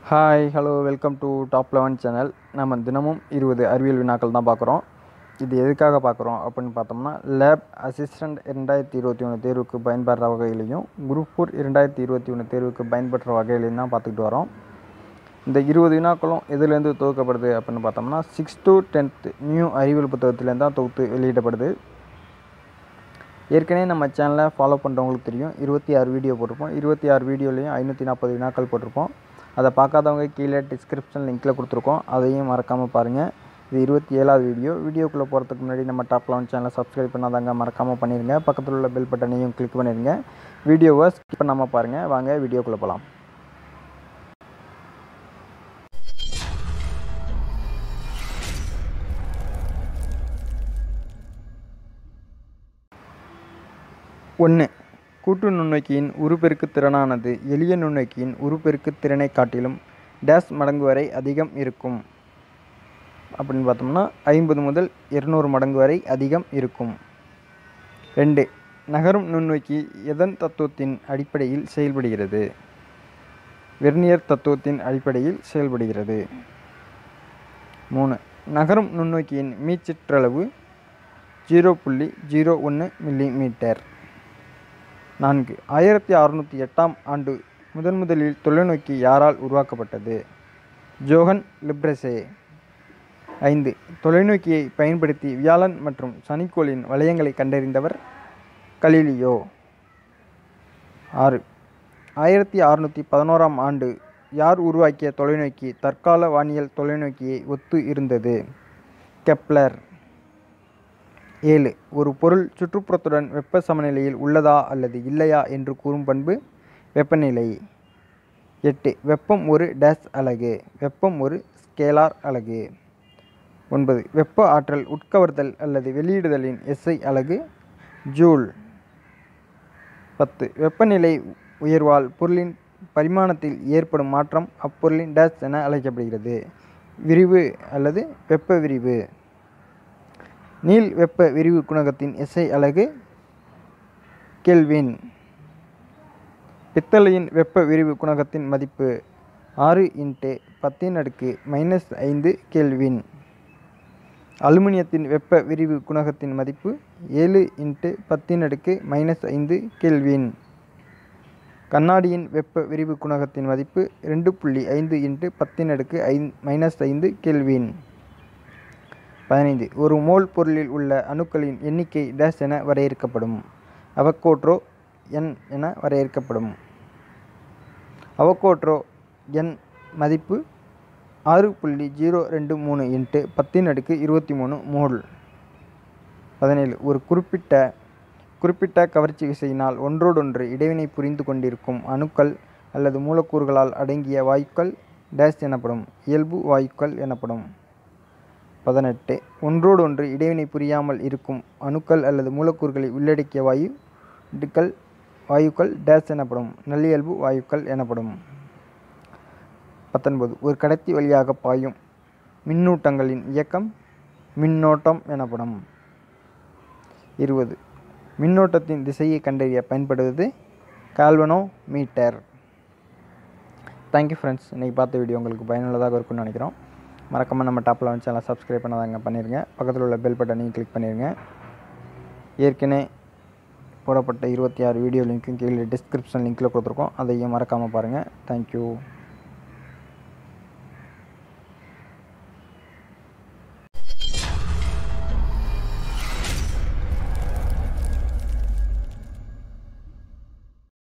hi hello welcome to top eleven channel நம்ம தினமும் இருபது அறிவியல் வினாக்கள் தான் பார்க்குறோம் இது எதுக்காக பார்க்குறோம் அப்படின்னு பார்த்தோம்னா லேப் அசிஸ்டண்ட் இரண்டாயிரத்தி இருபத்தி ஒன்று தேர்வுக்கு பயன்படுற வகையிலையும் குரூப் ஃபோர் இரண்டாயிரத்தி இருபத்தி ஒன்று தேர்வுக்கு பயன்படுற வகையிலையும் தான் பார்த்துக்கிட்டு வரோம் இந்த இருபது வினாக்களும் எதுலேருந்து தொகுக்கப்படுது அப்படின்னு பார்த்தோம்னா சிக்ஸ் டு டென்த் நியூ அறிவியல் புத்தகத்துலேருந்து தான் தொகுத்து வெளியிடப்படுது ஏற்கனவே நம்ம சேனலை ஃபாலோ பண்ணுறவங்களுக்கு தெரியும் இருபத்தி ஆறு வீடியோ போட்டிருப்போம் இருபத்தி ஆறு வீடியோலையும் ஐநூற்றி நாற்பது வினாக்கள் போட்டிருப்போம் அதை பார்க்காதவங்க கீழே டிஸ்கிரிப்ஷன் லிங்க்கில் கொடுத்துருக்கோம் அதையும் மறக்காமல் பாருங்கள் இது இருபத்தி ஏழாவது வீடியோ வீடியோக்குள்ளே போகிறதுக்கு முன்னாடி நம்ம டாப் லெவன் சேனலை சப்ஸ்கிரைப் பண்ணாதாங்க மறக்காமல் பண்ணிடுங்க பக்கத்தில் உள்ள பெல் பட்டனையும் கிளிக் பண்ணிடுங்க வீடியோவை ஸ்கிப் பண்ணாமல் பாருங்கள் வாங்க வீடியோக்குள்ளே போகலாம் ஒன்று கூட்டு நுண்ணோக்கியின் உருப்பெருக்கு திறனானது எளிய நுண்ணோக்கியின் உருப்பெருக்கு திறனை காட்டிலும் டேஸ் மடங்கு வரை அதிகம் இருக்கும் அப்படின்னு பார்த்தோம்னா ஐம்பது முதல் இருநூறு மடங்கு வரை அதிகம் இருக்கும் ரெண்டு நகரும் நுண்ணோக்கி எதன் தத்துவத்தின் அடிப்படையில் செயல்படுகிறது வெர்னியர் தத்துவத்தின் அடிப்படையில் செயல்படுகிறது மூணு நகரும் நுண்ணோக்கியின் மீச்சிற்றளவு ஜீரோ புள்ளி ஜீரோ ஒன்று மில்லி மீட்டர் நான்கு ஆயிரத்தி அறுநூற்றி எட்டாம் ஆண்டு முதன் முதலில் தொலைநோக்கி யாரால் உருவாக்கப்பட்டது ஜோகன் லிப்ரஸே ஐந்து தொலைநோக்கியை பயன்படுத்தி வியாழன் மற்றும் சனிக்கோளின் வளையங்களை கண்டறிந்தவர் கலீலியோ ஆறு ஆயிரத்தி அறுநூற்றி பதினோராம் ஆண்டு யார் உருவாக்கிய தொலைநோக்கி தற்கால வானியல் தொலைநோக்கியை ஒத்து இருந்தது கெப்லர் ஏழு ஒரு பொருள் சுற்றுப்புறத்துடன் வெப்ப சமநிலையில் உள்ளதா அல்லது இல்லையா என்று கூறும் பண்பு வெப்பநிலை எட்டு வெப்பம் ஒரு டேஸ் அலகு வெப்பம் ஒரு ஸ்கேலார் அலகு ஒன்பது வெப்ப ஆற்றல் உட்கவர்தல் அல்லது வெளியிடுதலின் எஸ்ஐ அலகு ஜூல் பத்து வெப்பநிலை உயர்வால் பொருளின் பரிமாணத்தில் ஏற்படும் மாற்றம் அப்பொருளின் டேஸ் என அழைக்கப்படுகிறது விரிவு அல்லது வெப்ப விரிவு நீள் வெப்ப விரிவு குணகத்தின் எஸ்ஐ அலகு கெல்வின் பித்தளையின் வெப்ப விரிவு குணகத்தின் மதிப்பு ஆறு இன்ட்டு பத்தின் அடுக்கு மைனஸ் ஐந்து கெல்வின் அலுமினியத்தின் வெப்ப விரிவு குணகத்தின் மதிப்பு ஏழு இன்ட்டு பத்தின் அடுக்கு மைனஸ் ஐந்து கெல்வின் கண்ணாடியின் வெப்ப விரிவு குணகத்தின் மதிப்பு ரெண்டு புள்ளி ஐந்து இன்ட்டு பத்தின் அடுக்கு ஐ மைனஸ் ஐந்து கெல்வின் பதினைந்து ஒரு மோல் பொருளில் உள்ள அணுக்களின் எண்ணிக்கை டேஸ் என வரையறுக்கப்படும் அவக்கோட்ரோ என் என வரையறுக்கப்படும் அவக்கோட்ரோ என் மதிப்பு ஆறு புள்ளி ஜீரோ ரெண்டு மூணு இன்ட்டு பத்தின் அடுக்கு இருபத்தி மூணு மோல் பதினேழு ஒரு குறிப்பிட்ட குறிப்பிட்ட கவர்ச்சி விசையினால் ஒன்றோடொன்று இடைவினை புரிந்து கொண்டிருக்கும் அணுக்கள் அல்லது மூலக்கூறுகளால் அடங்கிய வாயுக்கள் டேஸ் எனப்படும் இயல்பு வாயுக்கள் எனப்படும் பதினெட்டு ஒன்றோடொன்று இடைவினை புரியாமல் இருக்கும் அணுக்கள் அல்லது மூலக்கூறுகளை உள்ளடக்கிய வாயு டிக்கல் வாயுக்கள் டேஸ் எனப்படும் நல்லியல்பு வாயுக்கள் எனப்படும் பத்தொன்பது ஒரு கடத்தி வழியாக பாயும் மின்னூட்டங்களின் இயக்கம் மின்னோட்டம் எனப்படும் இருபது மின்னோட்டத்தின் திசையை கண்டறிய பயன்படுவது கால்வனோ மீட்டர் தேங்க்யூ ஃப்ரெண்ட்ஸ் இன்றைக்கி பார்த்த வீடியோ உங்களுக்கு பயனுள்ளதாக இருக்கும்னு நினைக்கிறோம் மறக்காமல் நம்ம டாப் லெவன் சேனலை சப்ஸ்கிரைப் பண்ணாதாங்க பண்ணிடுங்க பக்கத்தில் உள்ள பெல் பட்டனையும் கிளிக் பண்ணிடுங்க ஏற்கனவே போடப்பட்ட இருபத்தி ஆறு வீடியோ லிங்க்கும் கீழே டிஸ்கிரிப்ஷன் லிங்க்கில் கொடுத்துருக்கோம் அதையும் மறக்காமல் பாருங்கள் தேங்க்யூ